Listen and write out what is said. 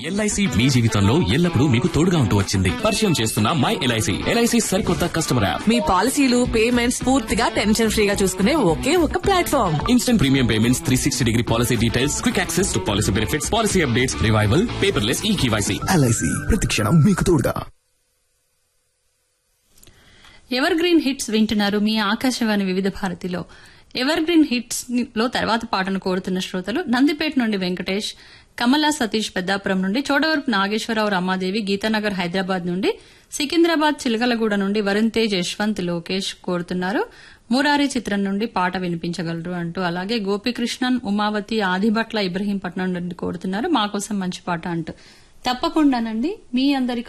LIC మీ జీవితంలో ఎల్లప్పుడూ మీకు తోడుగా ఉంటూ వచ్చింది పరిచయం చేస్తున్న మై ఎల్ఐసి ఎల్ఐసి సరికొత్త కస్టమర్ యాప్ మీ పాలసీలు పేమెంట్స్ పూర్తిగా టెన్షన్ ఫ్రీగా చూసుకునే ఒకే ఒక platform instant premium payments three sixty degree policy details quick access to policy benefits policy updates revival paperless e KYC LIC ప్రతిక్షణం మీకు తోడుగా ఎవర్ గ్రీన్ హిట్స్ వింటున్నారు మీ ఆకాశవాణి వివిధ భారతిలో ఎవర్ గ్రీన్ హిట్స్ లో తర్వాత పాటను కోరుతున్న శ్రోతలు నందిపేట నుండి వెంకటేష్ కమలా సతీష్ పెద్దాపురం నుండి చోడవరపు నాగేశ్వరరావు రమాదేవి గీతానగర్ హైదరాబాద్ నుండి సికింద్రాబాద్ చిలకలగూడ నుండి వరుణ్ తేజ్ యశ్వంత్ లోకేష్ కోరుతున్నారు మురారి చిత్రం నుండి పాట వినిపించగలరు అంటూ అలాగే గోపికృష్ణన్ ఉమావతి ఆదిభట్ల ఇబ్రహీంపట్నం నుండి కోరుతున్నారు మా కోసం మంచి పాట అంటూ తప్పకుండానండి మీ అందరి